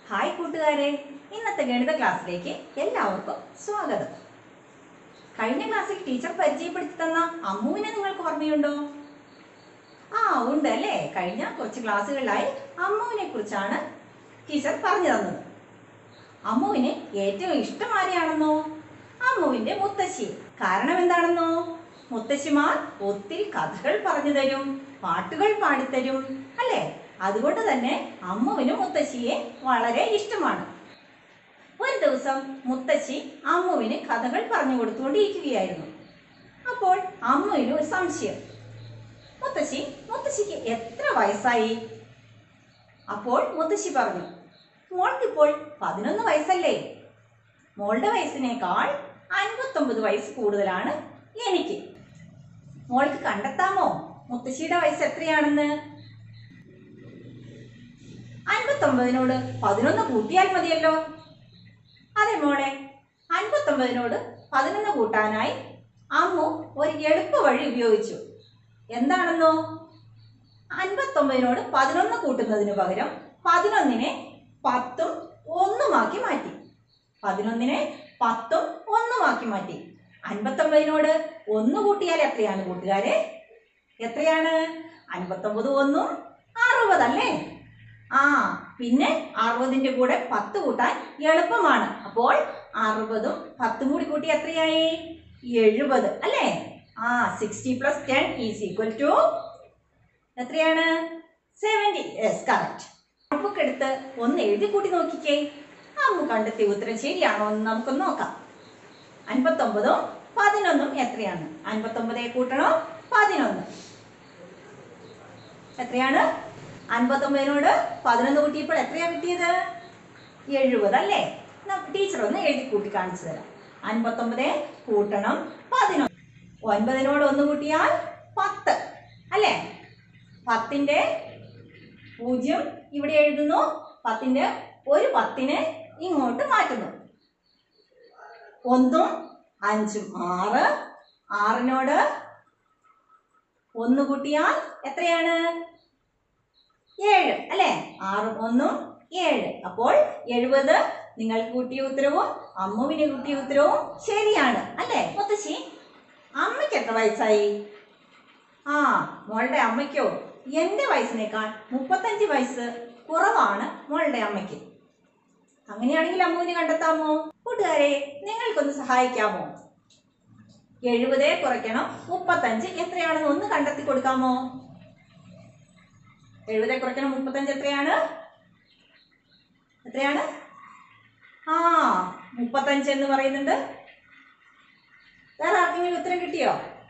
Hi കൂട്ടുകാരെ ഇന്നത്തെ ഗണിത ക്ലാസ്സിലേക്ക് എല്ലാവർക്കും സ്വാഗതം കഴിഞ്ഞ ക്ലാസ്സിൽ ടീച്ചർ പരിചയപ്പെടുത്തി തന്ന അമ്മുവിനെ നിങ്ങൾക്ക് ഓർമ്മയുണ്ടോ ആ ഉണ്ട് അല്ലേ കഴിഞ്ഞ കുറച്ച് ക്ലാസ്സുകളിലായി അമ്മുവിനെ കുറിച്ചാണ് ടീച്ചർ പറഞ്ഞു തന്നത് അമ്മുവിന് ഏറ്റവും ഇഷ്ടം ആരെയാണെന്നോ അമ്മുവിന്റെ മുത്തശ്ശി കാരണം എന്താണെന്നോ മുത്തശ്ശിമാർ ഒത്തിരി കഥകൾ പറഞ്ഞു തരും പാട്ടുകൾ പാടിത്തരും അല്ലേ അതുകൊണ്ട് തന്നെ അമ്മുവിന് മുത്തശ്ശിയെ വളരെ ഇഷ്ടമാണ് ഒരു ദിവസം മുത്തശ്ശി അമ്മുവിന് കഥകൾ പറഞ്ഞു കൊടുത്തുകൊണ്ടിരിക്കുകയായിരുന്നു അപ്പോൾ അമ്മുവിന് ഒരു സംശയം മുത്തശ്ശി മുത്തശ്ശിക്ക് എത്ര വയസ്സായി അപ്പോൾ മുത്തശ്ശി പറഞ്ഞു മോൾക്കിപ്പോൾ പതിനൊന്ന് വയസ്സല്ലേ മോളുടെ വയസ്സിനേക്കാൾ അൻപത്തൊമ്പത് വയസ്സ് കൂടുതലാണ് എനിക്ക് മോൾക്ക് കണ്ടെത്താമോ മുത്തശ്ശിയുടെ വയസ്സ് എത്രയാണെന്ന് അൻപത്തൊമ്പതിനോട് പതിനൊന്ന് കൂട്ടിയാൽ മതിയല്ലോ അതെ മോളെ അൻപത്തൊമ്പതിനോട് പതിനൊന്ന് കൂട്ടാനായി അമ്മു ഒരു എളുപ്പ വഴി ഉപയോഗിച്ചു എന്താണെന്നോ അൻപത്തൊമ്പതിനോട് പതിനൊന്ന് കൂട്ടുന്നതിന് പകരം പതിനൊന്നിനെ പത്തും ഒന്നുമാക്കി മാറ്റി പതിനൊന്നിനെ പത്തും ഒന്നുമാക്കി മാറ്റി അൻപത്തൊമ്പതിനോട് ഒന്ന് കൂട്ടിയാൽ എത്രയാണ് കൂട്ടുകാരെ എത്രയാണ് അൻപത്തൊമ്പത് ഒന്നും അറുപതല്ലേ ആ പിന്നെ അറുപതിന്റെ കൂടെ പത്ത് കൂട്ടാൻ എളുപ്പമാണ് അപ്പോൾ അറുപതും പത്തും കൂടി കൂട്ടി എത്രയായി എഴുപത് അല്ലേ ആ sixty plus ten is equal to എത്രയാണ് സെവൻറ്റി യെസ് കറക്റ്റ് ബുക്ക് എടുത്ത് ഒന്ന് എഴുതി കൂട്ടി നോക്കിക്കേ അമ്മ കണ്ടെത്തിയ ഉത്തരം ശരിയാണോ എന്ന് നമുക്കൊന്ന് നോക്കാം അൻപത്തൊമ്പതും പതിനൊന്നും എത്രയാണ് അൻപത്തൊമ്പതേ കൂട്ടണം പതിനൊന്ന് എത്രയാണ് അൻപത്തൊമ്പതിനോട് പതിനൊന്ന് കൂട്ടിയപ്പോൾ എത്രയാ കിട്ടിയത് എഴുപത് അല്ലേ ടീച്ചർ ഒന്ന് എഴുതി കൂട്ടി കാണിച്ചു തരാം അൻപത്തൊമ്പത് കൂട്ടണം പതിനൊന്ന് ഒൻപതിനോട് ഒന്ന് കൂട്ടിയാൽ പത്ത് അല്ലേ പത്തിന്റെ പൂജ്യം ഇവിടെ എഴുതുന്നു പത്തിന്റെ ഒരു പത്തിനെ ഇങ്ങോട്ട് മാറ്റുന്നു ഒന്നും അഞ്ചും ആറ് ആറിനോട് ഒന്ന് കൂട്ടിയാൽ എത്രയാണ് ഏഴ് അല്ലേ ആറും ഒന്നും ഏഴ് അപ്പോൾ എഴുപത് നിങ്ങൾ കൂട്ടിയ ഉത്തരവും അമ്മുവിന് കൂട്ടിയ ഉത്തരവും ശരിയാണ് അല്ലേ മുത്തശ്ശി അമ്മയ്ക്ക് എത്ര വയസ്സായി ആ മോളുടെ അമ്മയ്ക്കോ എൻ്റെ വയസ്സിനേക്കാൾ മുപ്പത്തഞ്ച് വയസ്സ് കുറവാണ് മോളുടെ അമ്മയ്ക്ക് അങ്ങനെയാണെങ്കിൽ അമ്മുവിന് കണ്ടെത്താമോ കൂട്ടുകാരെ നിങ്ങൾക്കൊന്ന് സഹായിക്കാമോ എഴുപതേ കുറയ്ക്കണം മുപ്പത്തഞ്ച് എത്രയാണെന്ന് ഒന്ന് കണ്ടെത്തി കൊടുക്കാമോ എഴുപതേ കുറയ്ക്കണം മുപ്പത്തഞ്ച് എത്രയാണ് എത്രയാണ് ആ മുപ്പത്തഞ്ച് എന്ന് പറയുന്നുണ്ട് വേറെ ആർക്കെങ്കിലും ഉത്തരം കിട്ടിയോ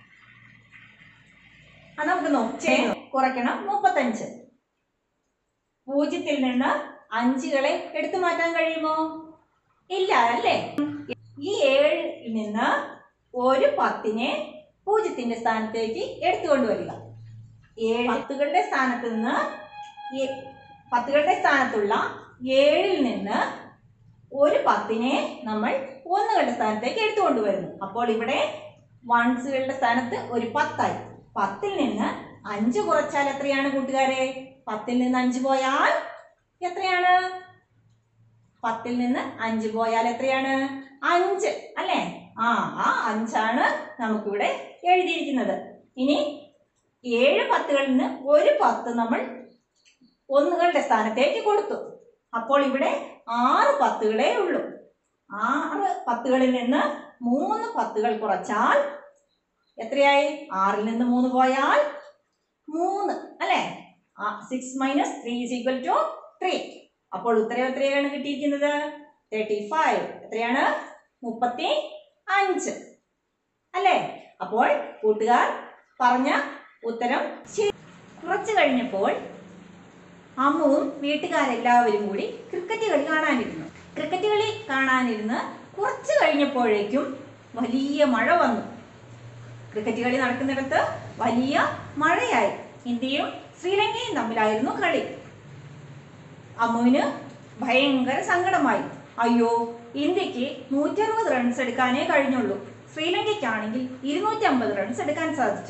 ആ നമുക്ക് നോക്കാം കുറയ്ക്കണം മുപ്പത്തഞ്ച് പൂജ്യത്തിൽ നിന്ന് അഞ്ചുകളെ എടുത്തു മാറ്റാൻ കഴിയുമോ ഇല്ല അല്ലേ ഈ ഏഴിൽ നിന്ന് ഒരു പത്തിനെ പൂജ്യത്തിന്റെ സ്ഥാനത്തേക്ക് എടുത്തുകൊണ്ട് വരിക ഏഴ് പത്തുകളുടെ സ്ഥാനത്ത് നിന്ന് ഏ- പത്തുകളുടെ സ്ഥാനത്തുള്ള ഏഴിൽ നിന്ന് ഒരു പത്തിനെ നമ്മൾ ഒന്നുകളുടെ സ്ഥാനത്തേക്ക് എടുത്തുകൊണ്ട് വരുന്നു അപ്പോൾ ഇവിടെ വൺസുകളുടെ സ്ഥാനത്ത് ഒരു പത്തായി പത്തിൽ നിന്ന് അഞ്ച് കുറച്ചാൽ എത്രയാണ് കൂട്ടുകാരെ പത്തിൽ നിന്ന് അഞ്ച് പോയാൽ എത്രയാണ് പത്തിൽ നിന്ന് അഞ്ച് പോയാൽ എത്രയാണ് അഞ്ച് അല്ലേ ആ ആ അഞ്ചാണ് നമുക്കിവിടെ എഴുതിയിരിക്കുന്നത് ഇനി ഏഴ് പത്തുകളിൽ നിന്ന് ഒരു പത്ത് നമ്മൾ ഒന്നുകളുടെ സ്ഥാനത്തേക്ക് കൊടുത്തു അപ്പോൾ ഇവിടെ ആറ് പത്തുകളേ ഉള്ളൂ ആറ് പത്തുകളിൽ നിന്ന് മൂന്ന് പത്തുകൾ കുറച്ചാൽ എത്രയായി ആറിൽ നിന്ന് മൂന്ന് പോയാൽ മൂന്ന് അല്ലേ six minus three is equal to three അപ്പോൾ ഉത്തരം എത്രയാണ് കിട്ടിയിരിക്കുന്നത് തേർട്ടി ഫൈവ് എത്രയാണ് മുപ്പത്തി അഞ്ച് അല്ലേ അപ്പോൾ കൂട്ടുകാർ പറഞ്ഞ ഉത്തരം ശരി കുറച്ച് കഴിഞ്ഞപ്പോൾ അമ്മുവും വീട്ടുകാരെല്ലാവരും കൂടി ക്രിക്കറ്റ് കളി കാണാനിരുന്നു ക്രിക്കറ്റ് കളി കാണാനിരുന്ന് കുറച്ച് കഴിഞ്ഞപ്പോഴേക്കും വലിയ മഴ വന്നു ക്രിക്കറ്റ് കളി നടക്കുന്നിടത്ത് വലിയ മഴയായി ഇന്ത്യയും ശ്രീലങ്കയും തമ്മിലായിരുന്നു കളി അമ്മുവിന് ഭയങ്കര സങ്കടമായി അയ്യോ ഇന്ത്യക്ക് നൂറ്ററുപത് റൺസ് എടുക്കാനേ കഴിഞ്ഞുള്ളൂ ശ്രീലങ്കയ്ക്കാണെങ്കിൽ ഇരുന്നൂറ്റമ്പത് റൺസ് എടുക്കാൻ സാധിച്ചു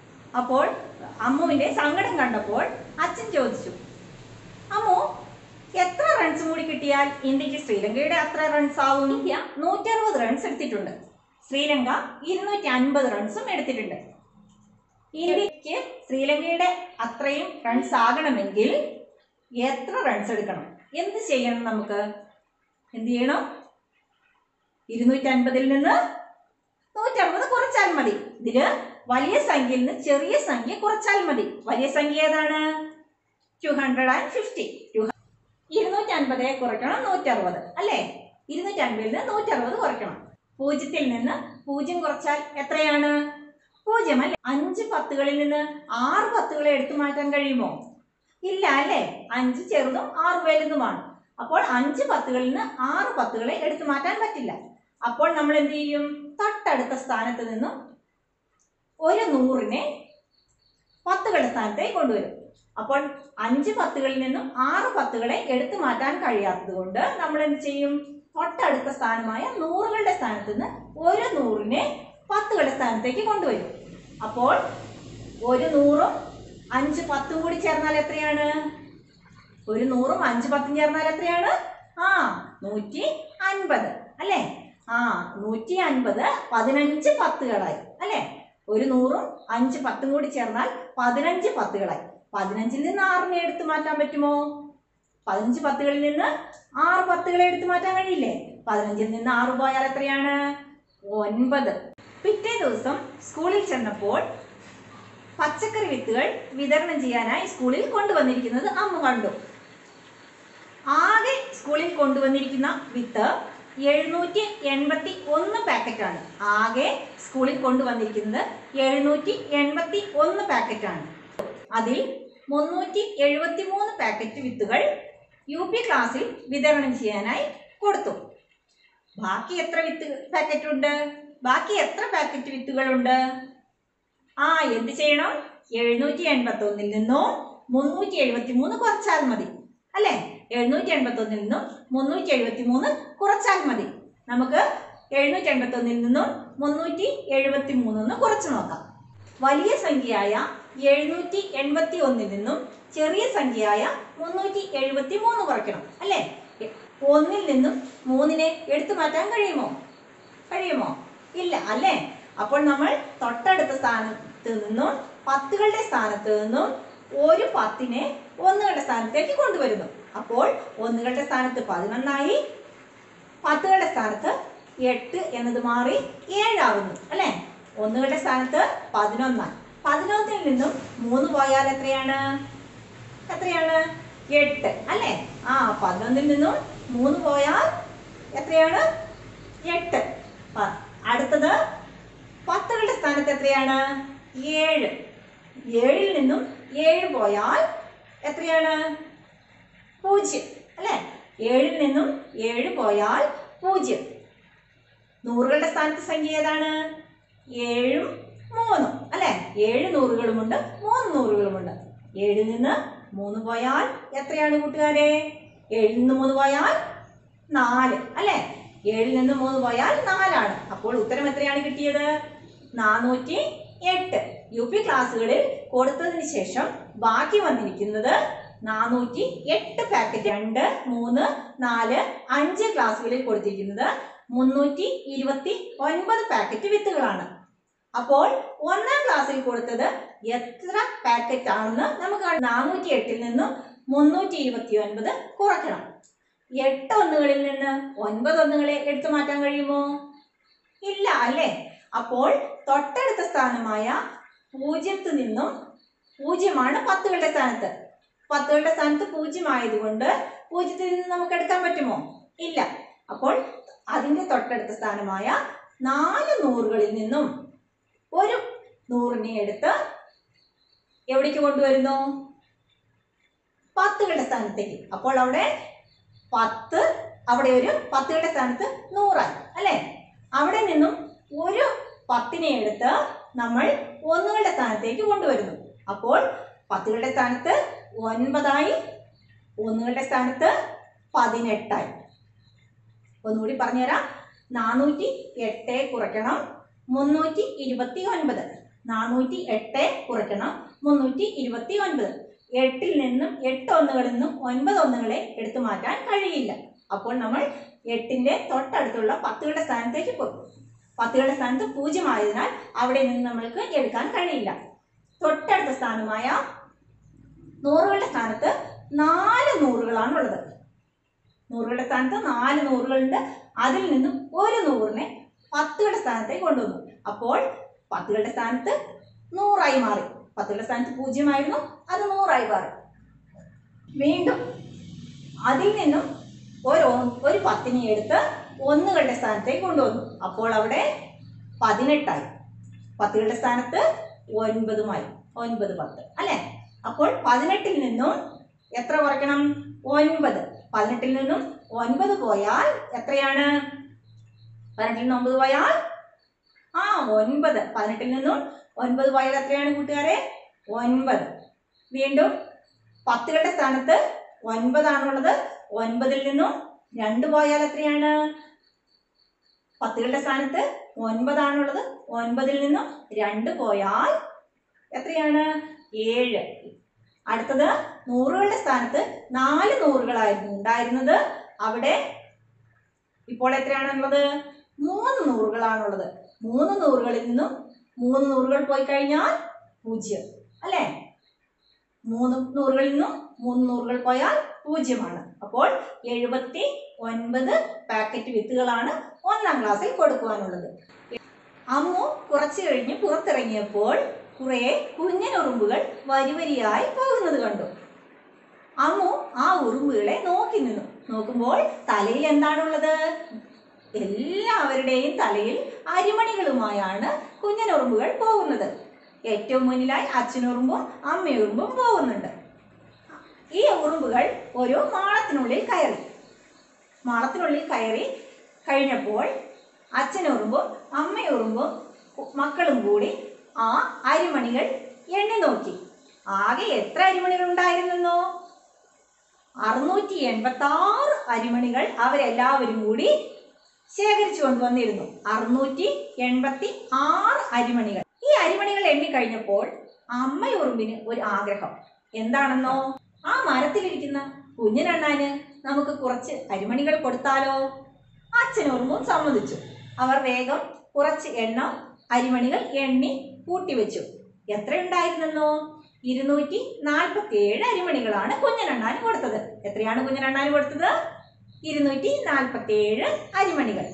അപ്പോൾ അമ്മുവിന്റെ സങ്കടം കണ്ടപ്പോൾ അച്ഛൻ ചോദിച്ചു അമ്മു എത്ര റൺസ് കൂടി കിട്ടിയാൽ ഇന്ത്യക്ക് ശ്രീലങ്കയുടെ അത്ര റൺസ് ആവും ഇന്ത്യ നൂറ്ററുപത് റൺസ് എടുത്തിട്ടുണ്ട് ശ്രീലങ്ക ഇരുന്നൂറ്റി അൻപത് റൺസും എടുത്തിട്ടുണ്ട് ഇന്ത്യക്ക് ശ്രീലങ്കയുടെ അത്രയും റൺസ് ആകണമെങ്കിൽ എത്ര റൺസ് എടുക്കണം എന്ത് ചെയ്യണം നമുക്ക് എന്ത് ചെയ്യണം ഇരുന്നൂറ്റി അൻപതിൽ നിന്ന് നൂറ്ററുപത് കുറച്ചാൽ മതി ഇതില് വലിയ സംഖ്യയിൽ നിന്ന് ചെറിയ സംഖ്യ കുറച്ചാൽ മതി വലിയ സംഖ്യ ഏതാണ് two hundred and fifty two ഇരുന്നൂറ്റി അൻപത് കുറയ്ക്കണം നൂറ്ററുപത് അല്ലേ ഇരുന്നൂറ്റി അൻപതിൽ നിന്ന് നൂറ്ററുപത് കുറയ്ക്കണം പൂജ്യത്തിൽ നിന്ന് പൂജ്യം കുറച്ചാൽ എത്രയാണ് പൂജ്യം അല്ലേ അഞ്ച് പത്തുകളിൽ നിന്ന് ആറ് പത്തുകളെ എടുത്തു മാറ്റാൻ കഴിയുമോ ഇല്ല അല്ലേ അഞ്ച് ചെറുതും ആറ് വലുതുമാണ് അപ്പോൾ അഞ്ച് പത്തുകളിൽ നിന്ന് ആറ് പത്തുകളെ എടുത്തു മാറ്റാൻ പറ്റില്ല അപ്പോൾ നമ്മൾ എന്ത് ചെയ്യും തൊട്ടടുത്ത സ്ഥാനത്ത് നിന്നും ഒരു നൂറിനെ പത്തുകളുടെ സ്ഥാനത്തേക്ക് കൊണ്ടുവരും അപ്പോൾ അഞ്ച് പത്തുകളിൽ നിന്നും ആറ് പത്തുകളെ എടുത്തു മാറ്റാൻ കഴിയാത്തത് കൊണ്ട് നമ്മൾ എന്ത് ചെയ്യും തൊട്ടടുത്ത സ്ഥാനമായ നൂറുകളുടെ സ്ഥാനത്ത് നിന്ന് ഒരു നൂറിനെ പത്തുകളുടെ സ്ഥാനത്തേക്ക് കൊണ്ടുവരും അപ്പോൾ ഒരു നൂറും അഞ്ച് പത്തും കൂടി ചേർന്നാൽ എത്രയാണ് ഒരു നൂറും അഞ്ച് പത്തും ചേർന്നാൽ എത്രയാണ് ആ നൂറ്റി അൻപത് അല്ലേ ആ നൂറ്റി അൻപത് പതിനഞ്ച് പത്തുകളായി അല്ലേ ഒരു നൂറും അഞ്ച് പത്തും കൂടി ചേർന്നാൽ പതിനഞ്ച് പത്തുകളായി പതിനഞ്ചിൽ നിന്ന് ആറിനെ എടുത്തു മാറ്റാൻ പറ്റുമോ പതിനഞ്ച് പത്തുകളിൽ നിന്ന് ആറ് പത്തുകളെ എടുത്തു മാറ്റാൻ കഴിയില്ലേ പതിനഞ്ചിൽ നിന്ന് ആറ് പോയാൽ എത്രയാണ് ഒൻപത് പിറ്റേ ദിവസം സ്കൂളിൽ ചെന്നപ്പോൾ പച്ചക്കറി വിത്തുകൾ വിതരണം ചെയ്യാനായി സ്കൂളിൽ കൊണ്ടുവന്നിരിക്കുന്നത് അമ്മ കണ്ടു ആകെ സ്കൂളിൽ കൊണ്ടുവന്നിരിക്കുന്ന വിത്ത് എഴുന്നൂറ്റി എൺപത്തി ഒന്ന് പാക്കറ്റാണ് ആകെ സ്കൂളിൽ കൊണ്ടുവന്നിരിക്കുന്നത് എഴുന്നൂറ്റി എൺപത്തി ഒന്ന് പാക്കറ്റാണ് അതിൽ മുന്നൂറ്റി എഴുപത്തി മൂന്ന് പാക്കറ്റ് വിത്തുകൾ യു പി ക്ലാസ്സിൽ വിതരണം ചെയ്യാനായി കൊടുത്തു ബാക്കി എത്ര വിത്ത് പാക്കറ്റ് ഉണ്ട് ബാക്കി എത്ര പാക്കറ്റ് വിത്തുകളുണ്ട് ആ എന്ത് ചെയ്യണം എഴുന്നൂറ്റി എൺപത്തി ഒന്നിൽ നിന്നും മുന്നൂറ്റി എഴുപത്തി മൂന്ന് കുറച്ചാൽ മതി അല്ലേ എഴുന്നൂറ്റി എൺപത്തി ഒന്നിൽ നിന്നും മുന്നൂറ്റി എഴുപത്തി മൂന്ന് കുറച്ചാൽ മതി നമുക്ക് എഴുന്നൂറ്റി എൺപത്തി ഒന്നിൽ നിന്നും മുന്നൂറ്റി എഴുപത്തി മൂന്നൊന്ന് കുറച്ച് നോക്കാം വലിയ സംഖ്യയായ എഴുന്നൂറ്റി എൺപത്തി ഒന്നിൽ നിന്നും ചെറിയ സംഖ്യയായ മുന്നൂറ്റി എഴുപത്തി മൂന്ന് കുറയ്ക്കണം അല്ലേ എ- ഒന്നിൽ നിന്നും മൂന്നിനെ എടുത്തു മാറ്റാൻ കഴിയുമോ കഴിയുമോ ഇല്ല അല്ലേ അപ്പോൾ നമ്മൾ തൊട്ടടുത്ത സ്ഥാനത്ത് നിന്നും പത്തുകളുടെ സ്ഥാനത്ത് നിന്നും ഒരു പത്തിനെ ഒന്നുകളുടെ സ്ഥാനത്തേക്ക് കൊണ്ടുവരുന്നു അപ്പോൾ ഒന്നുകളുടെ സ്ഥാനത്ത് പതിനൊന്നായി പത്തുകളുടെ സ്ഥാനത്ത് എട്ട് എന്നത് മാറി ഏഴാകുന്നു അല്ലേ ഒന്നുകളുടെ സ്ഥാനത്ത് പതിനൊന്നായി പതിനൊന്നിൽ നിന്നും മൂന്ന് പോയാൽ എത്രയാണ് എത്രയാണ് എട്ട് അല്ലേ ആ പതിനൊന്നിൽ നിന്നും മൂന്ന് പോയാൽ എത്രയാണ് എട്ട് പ- അടുത്തത് പത്തുകളുടെ സ്ഥാനത്ത് എത്രയാണ് ഏഴ് ഏഴിൽ നിന്നും ഏഴ് പോയാൽ എത്രയാണ് പൂജ്യം അല്ലേ ഏഴിൽ നിന്നും ഏഴ് പോയാൽ പൂജ്യം നൂറുകളുടെ സ്ഥാനത്ത് സംഖ്യ ഏതാണ് ഏഴും മൂന്നും അല്ലേ ഏഴ് നൂറുകളുമുണ്ട് മൂന്ന് നൂറുകളുമുണ്ട് ഏഴിൽ നിന്ന് മൂന്ന് പോയാൽ എത്രയാണ് കൂട്ടുകാരെ ഏഴിൽ നിന്ന് മൂന്ന് പോയാൽ നാല് അല്ലേ ഏഴിൽ നിന്ന് മൂന്ന് പോയാൽ നാലാണ് അപ്പോൾ ഉത്തരം എത്രയാണ് കിട്ടിയത് നാനൂറ്റി എട്ട് യു പി ക്ലാസ്സുകളിൽ കൊടുത്തതിന് ശേഷം ബാക്കി വന്നിരിക്കുന്നത് നാനൂറ്റി എട്ട് പാക്കറ്റ് രണ്ട് മൂന്ന് നാല് അഞ്ച് ക്ലാസ്സുകളിൽ കൊടുത്തിരിക്കുന്നത് മുന്നൂറ്റി ഇരുപത്തി ഒൻപത് പാക്കറ്റ് വിത്തുകളാണ് അപ്പോൾ ഒന്നാം ക്ലാസ്സിൽ കൊടുത്തത് എത്ര പാക്കറ്റ് ആണെന്ന് നമുക്ക് നാനൂറ്റി എട്ടിൽ നിന്നും മുന്നൂറ്റി ഇരുപത്തി ഒൻപത് കുറയ്ക്കണം എട്ട് ഒന്നുകളിൽ നിന്ന് ഒൻപത് ഒന്നുകളെ എടുത്തു മാറ്റാൻ കഴിയുമോ ഇല്ല അല്ലേ അപ്പോൾ തൊട്ടടുത്ത സ്ഥാനമായ പൂജ്യത്തു നിന്നും പൂജ്യമാണ് പത്തുകളുടെ സ്ഥാനത്ത് പത്തുകളുടെ സ്ഥാനത്ത് പൂജ്യം ആയതുകൊണ്ട് പൂജ്യത്തിൽ നിന്ന് നമുക്ക് എടുക്കാൻ പറ്റുമോ ഇല്ല അപ്പോൾ അതിന്റെ തൊട്ടടുത്ത സ്ഥാനമായ നാല് നൂറുകളിൽ നിന്നും ഒരു നൂറിനെ എടുത്ത് എവിടേക്ക് കൊണ്ടുവരുന്നു പത്തുകളുടെ സ്ഥാനത്തേക്ക് അപ്പോൾ അവിടെ പത്ത് അവിടെ ഒരു പത്തുകളുടെ സ്ഥാനത്ത് നൂറായി അല്ലേ അവിടെ നിന്നും ഒരു പത്തിനെ എടുത്ത് നമ്മൾ ഒന്നുകളുടെ സ്ഥാനത്തേക്ക് കൊണ്ടുവരുന്നു അപ്പോൾ പത്തുകളുടെ സ്ഥാനത്ത് ഒൻപതായി ഒന്നുകളുടെ സ്ഥാനത്ത് പതിനെട്ടായി ഒന്നുകൂടി പറഞ്ഞുതരാം നാനൂറ്റി എട്ട് കുറയ്ക്കണം മുന്നൂറ്റി ഇരുപത്തി ഒൻപത് നാനൂറ്റി എട്ട് കുറയ്ക്കണം മുന്നൂറ്റി ഇരുപത്തി ഒൻപത് എട്ടിൽ നിന്നും എട്ട് ഒന്നുകളിൽ നിന്നും ഒൻപത് ഒന്നുകളെ എടുത്തു മാറ്റാൻ കഴിയില്ല അപ്പോൾ നമ്മൾ എട്ടിന്റെ തൊട്ടടുത്തുള്ള പത്തുകളുടെ സ്ഥാനത്തേക്ക് പോകും പത്തുകളുടെ സ്ഥാനത്ത് പൂജ്യമായതിനാൽ അവിടെ നിന്ന് നമ്മൾക്ക് എടുക്കാൻ കഴിയില്ല തൊട്ടടുത്ത സ്ഥാനമായ നൂറുകളുടെ സ്ഥാനത്ത് നാല് നൂറുകളാണ് ഉള്ളത് നൂറുകളുടെ സ്ഥാനത്ത് നാല് നൂറുകളുണ്ട് അതിൽ നിന്നും ഒരു നൂറിനെ പത്തുകളുടെ സ്ഥാനത്തേക്ക് കൊണ്ടുവന്നു അപ്പോൾ പത്തുകളുടെ സ്ഥാനത്ത് നൂറായി മാറി പത്തുകളുടെ സ്ഥാനത്ത് പൂജ്യമായിരുന്നു അത് നൂറായി മാറി വീണ്ടും അതിൽ നിന്നും ഒരു ഒരു പത്തിനെ എടുത്ത് ഒന്നുകളുടെ സ്ഥാനത്തേക്ക് കൊണ്ടുവന്നു അപ്പോൾ അവിടെ പതിനെട്ടായി പത്തുകളുടെ സ്ഥാനത്ത് ഒൻപതുമായി ഒൻപത് പത്ത് അല്ലേ അപ്പോൾ പതിനെട്ടിൽ നിന്നും എത്ര കുറയ്ക്കണം ഒൻപത് പതിനെട്ടിൽ നിന്നും ഒൻപത് പോയാൽ എത്രയാണ് പതിനെട്ടിൽ നിന്ന് ഒമ്പത് പോയാൽ ആ ഒൻപത് പതിനെട്ടിൽ നിന്നും ഒൻപത് പോയാൽ എത്രയാണ് കൂട്ടുകാരെ ഒൻപത് വീണ്ടും പത്തുകളുടെ സ്ഥാനത്ത് ഒൻപതാണുള്ളത് ഒൻപതിൽ നിന്നും രണ്ട് പോയാൽ എത്രയാണ് പത്തുകളുടെ സ്ഥാനത്ത് ഒൻപതാണുള്ളത് ഒൻപതിൽ നിന്നും രണ്ട് പോയാൽ എത്രയാണ് ഏഴ് അടുത്തത് നൂറുകളുടെ സ്ഥാനത്ത് നാല് നൂറുകളായിരുന്നു ഉണ്ടായിരുന്നത് അവിടെ ഇപ്പോൾ എത്രയാണുള്ളത് മൂന്ന് നൂറുകളാണുള്ളത് മൂന്ന് നൂറുകളിൽ നിന്നും മൂന്ന് നൂറുകൾ പോയി കഴിഞ്ഞാൽ പൂജ്യം അല്ലേ മൂന്ന് നൂറുകളിൽ നിന്നും മൂന്ന് നൂറുകൾ പോയാൽ പൂജ്യമാണ് അപ്പോൾ എഴുപത്തി ഒൻപത് പാക്കറ്റ് വിത്തുകളാണ് ഒന്നാം ക്ലാസ്സിൽ കൊടുക്കുവാനുള്ളത് അമ്മു കുറച്ചു കഴിഞ്ഞ് പുറത്തിറങ്ങിയപ്പോൾ കുറേ കുഞ്ഞനുറുമ്പുകൾ വരിവരിയായി പോകുന്നത് കണ്ടു അമ്മു ആ ഉറുമ്പുകളെ നോക്കി നിന്നു നോക്കുമ്പോൾ തലയിൽ എന്താണുള്ളത് എല്ലാവരുടെയും തലയിൽ അരിമണികളുമായാണ് കുഞ്ഞനുറുമ്പുകൾ പോകുന്നത് ഏറ്റവും മുന്നിലായി അച്ഛനുറുമ്പും അമ്മയുറുമ്പും പോകുന്നുണ്ട് ഈ ഉറുമ്പുകൾ ഒരു മാളത്തിനുള്ളിൽ കയറി മാളത്തിനുള്ളിൽ കയറി കഴിഞ്ഞപ്പോൾ അച്ഛനുറുമ്പും അമ്മയുറുമ്പും മക്കളും കൂടി ആ അരിമണികൾ എണ്ണി നോക്കി ആകെ എത്ര അരിമണികൾ ഉണ്ടായിരുന്നെന്നോ അറുന്നൂറ്റി എൺപത്തി ആറ് അരിമണികൾ അവരെല്ലാവരും കൂടി ശേഖരിച്ചു കൊണ്ടുവന്നിരുന്നു അറുന്നൂറ്റി എൺപത്തി ആറ് അരിമണികൾ ഈ അരിമണികൾ എണ്ണിക്കഴിഞ്ഞപ്പോൾ അമ്മയുറുമ്പിന് ഒരു ആഗ്രഹം എന്താണെന്നോ ആ മരത്തിലിരിക്കുന്ന കുഞ്ഞിനെണ്ണാന് നമുക്ക് കുറച്ച് അരിമണികൾ കൊടുത്താലോ അച്ഛനുറുമ്പും സമ്മതിച്ചു അവർ വേഗം കുറച്ച് എണ്ണ അരിമണികൾ എണ്ണി കൂട്ടിവെച്ചു എത്രയുണ്ടായിരുന്നെന്നോ ഇരുന്നൂറ്റി നാൽപ്പത്തി ഏഴ് അരിമണികളാണ് കുഞ്ഞനെണ്ണാൻ കൊടുത്തത് എത്രയാണ് കുഞ്ഞനെണ്ണാൻ കൊടുത്തത് ഇരുന്നൂറ്റി നാൽപ്പത്തി ഏഴ് അരിമണികൾ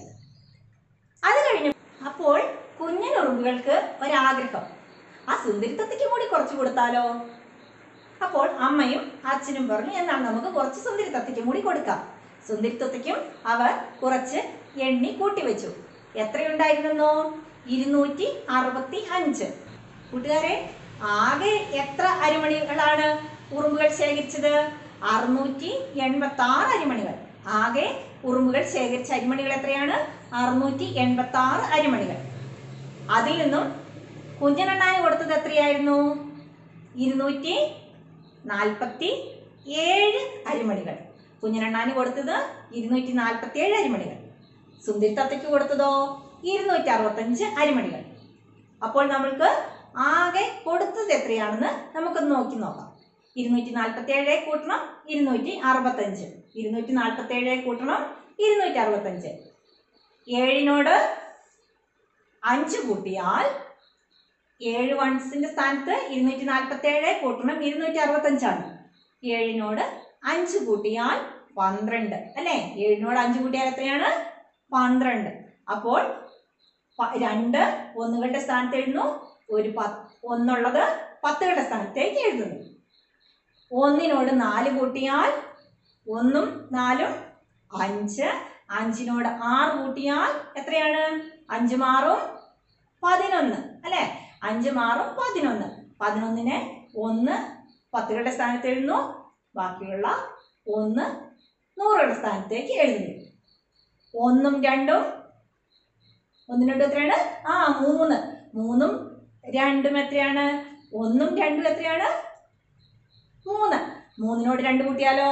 അത് കഴിഞ്ഞു അപ്പോൾ കുഞ്ഞനുറുമ്പുകൾക്ക് ഒരാഗ്രഹം ആ സുന്ദരിത്തത്തിക്ക് കൂടി കുറച്ച് കൊടുത്താലോ അപ്പോൾ അമ്മയും അച്ഛനും പറഞ്ഞു എന്നാൽ നമുക്ക് കുറച്ച് സുന്ദരിത്തത്തിക്കും കൂടി കൊടുക്കാം സുന്ദരിത്തത്തിക്കും അവർ കുറച്ച് എണ്ണി കൂട്ടിവെച്ചു എത്രയുണ്ടായിരുന്നെന്നോ ഇരുന്നൂറ്റി അറുപത്തി അഞ്ച് കൂട്ടുകാരെ ആകെ എത്ര അരിമണികളാണ് ഉറുമ്പുകൾ ശേഖരിച്ചത് അറുന്നൂറ്റി എൺപത്തി ആറ് അരിമണികൾ ആകെ ഉറുമ്പുകൾ ശേഖരിച്ച അരിമണികൾ എത്രയാണ് അറുന്നൂറ്റി എൺപത്തി ആറ് അരിമണികൾ അതിൽ നിന്നും കുഞ്ഞനെണ്ണാന് കൊടുത്തത് എത്രയായിരുന്നു ഇരുന്നൂറ്റി നാൽപ്പത്തി ഏഴ് അരിമണികൾ കുഞ്ഞനെണ്ണാന് കൊടുത്തത് ഇരുന്നൂറ്റി നാൽപ്പത്തി ഏഴ് അരിമണികൾ സുന്ദരി തത്തയ്ക്ക് കൊടുത്തതോ ഇരുന്നൂറ്റി അറുപത്തഞ്ച് അരിമണികൾ അപ്പോൾ നമ്മൾക്ക് ആകെ കൊടുത്തത് എത്രയാണെന്ന് നമുക്കൊന്ന് നോക്കി നോക്കാം ഇരുന്നൂറ്റി നാൽപ്പത്തി ഏഴ് കൂട്ടണം ഇരുന്നൂറ്റി അറുപത്തഞ്ച് ഇരുന്നൂറ്റി നാൽപ്പത്തി ഏഴ് കൂട്ടണം ഇരുന്നൂറ്റി അറുപത്തഞ്ച് ഏഴിനോട് അഞ്ച് കൂട്ടിയാൽ ഏഴ് വൺസിന്റെ സ്ഥാനത്ത് ഇരുന്നൂറ്റി നാൽപ്പത്തി ഏഴ് കൂട്ടണം ഇരുന്നൂറ്റി അറുപത്തഞ്ചാണ് ഏഴിനോട് അഞ്ച് കൂട്ടിയാൽ പന്ത്രണ്ട് അല്ലേ ഏഴിനോട് അഞ്ച് കൂട്ടിയാൽ എത്രയാണ് പന്ത്രണ്ട് അപ്പോൾ പ- രണ്ട് ഒന്നുകളുടെ സ്ഥാനത്ത് എഴുതുന്നു ഒരു പത്ത് ഒന്നുള്ളത് പത്തുകളുടെ സ്ഥാനത്തേക്ക് എഴുതുന്നു ഒന്നിനോട് നാല് കൂട്ടിയാൽ ഒന്നും നാലും അഞ്ച് അഞ്ചിനോട് ആറ് കൂട്ടിയാൽ എത്രയാണ് അഞ്ച് മാറും പതിനൊന്ന് അല്ലേ അഞ്ച് മാറും പതിനൊന്ന് പതിനൊന്നിനെ ഒന്ന് പത്തുകളുടെ സ്ഥാനത്ത് എഴുതുന്നു ബാക്കിയുള്ള ഒന്ന് നൂറുകളുടെ സ്ഥാനത്തേക്ക് എഴുതുന്നു ഒന്നും രണ്ടും ഒന്നും രണ്ടും എത്രയാണ് ആ മൂന്ന് മൂന്നും രണ്ടും എത്രയാണ് ഒന്നും രണ്ടും എത്രയാണ് മൂന്ന് മൂന്നിനോട് രണ്ട് കൂട്ടിയാലോ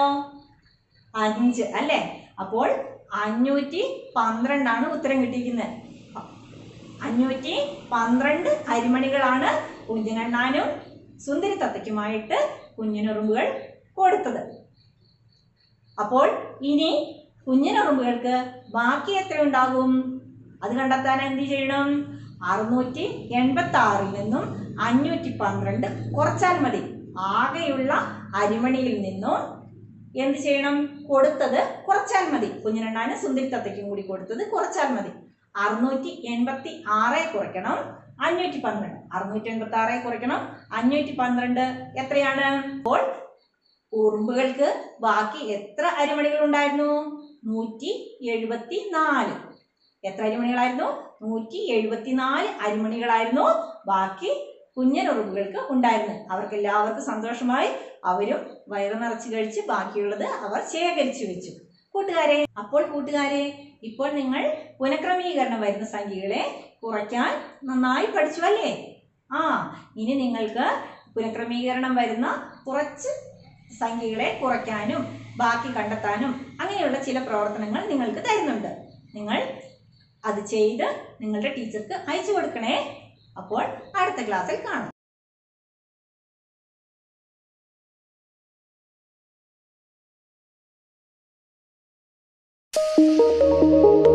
അഞ്ച് അല്ലേ അപ്പോൾ അഞ്ഞൂറ്റി പന്ത്രണ്ടാണ് ഉത്തരം കിട്ടിയിരിക്കുന്നത് അഞ്ഞൂറ്റി പന്ത്രണ്ട് അരിമണികളാണ് കുഞ്ഞിനെണ്ണാനും സുന്ദരി തത്തയ്ക്കുമായിട്ട് കുഞ്ഞിനുറുമ്പുകൾ കൊടുത്തത് അപ്പോൾ ഇനി കുഞ്ഞിനുറുമ്പുകൾക്ക് ബാക്കി എത്ര ഉണ്ടാകും അത് കണ്ടെത്താൻ എന്ത് ചെയ്യണം അറുന്നൂറ്റി എൺപത്തി ആറിൽ നിന്നും അഞ്ഞൂറ്റി പന്ത്രണ്ട് കുറച്ചാൽ മതി ആകെയുള്ള അരിമണിയിൽ നിന്നും എന്ത് ചെയ്യണം കൊടുത്തത് കുറച്ചാൽ മതി കുഞ്ഞിനെണ്ണാനും സുന്ദരി തത്തയ്ക്കും കൂടി കൊടുത്തത് കുറച്ചാൽ മതി അറുന്നൂറ്റി എൺപത്തി ആറെ കുറയ്ക്കണം അഞ്ഞൂറ്റി പന്ത്രണ്ട് അറുന്നൂറ്റി എൺപത്തി ആറെ കുറയ്ക്കണം അഞ്ഞൂറ്റി പന്ത്രണ്ട് എത്രയാണ് അപ്പോൾ ഉറുമ്പുകൾക്ക് ബാക്കി എത്ര അരിമണികൾ ഉണ്ടായിരുന്നു നൂറ്റി എഴുപത്തി നാല് എത്ര അരിമണികളായിരുന്നു നൂറ്റി എഴുപത്തി നാല് അരിമണികളായിരുന്നു ബാക്കി കുഞ്ഞനുറുമ്പുകൾക്ക് ഉണ്ടായിരുന്നത് അവർക്ക് എല്ലാവർക്കും സന്തോഷമായി അവരും വയറ് നിറച്ച് കഴിച്ച് ബാക്കിയുള്ളത് അവർ ശേഖരിച്ചു വെച്ചു കൂട്ടുകാരെ അപ്പോൾ കൂട്ടുകാരെ ഇപ്പോൾ നിങ്ങൾ പുനഃക്രമീകരണം വരുന്ന സംഖ്യകളെ കുറയ്ക്കാൻ നന്നായി പഠിച്ചു അല്ലേ ആ ഇനി നിങ്ങൾക്ക് പുനഃക്രമീകരണം വരുന്ന കുറച്ച് സംഖ്യകളെ കുറയ്ക്കാനും ബാക്കി കണ്ടെത്താനും അങ്ങനെയുള്ള ചില പ്രവർത്തനങ്ങൾ നിങ്ങൾക്ക് തരുന്നുണ്ട് നിങ്ങൾ അത് ചെയ്ത് നിങ്ങളുടെ ടീച്ചർക്ക് അയച്ചു കൊടുക്കണേ അപ്പോൾ അടുത്ത ക്ലാസ്സിൽ കാണാം Thank you.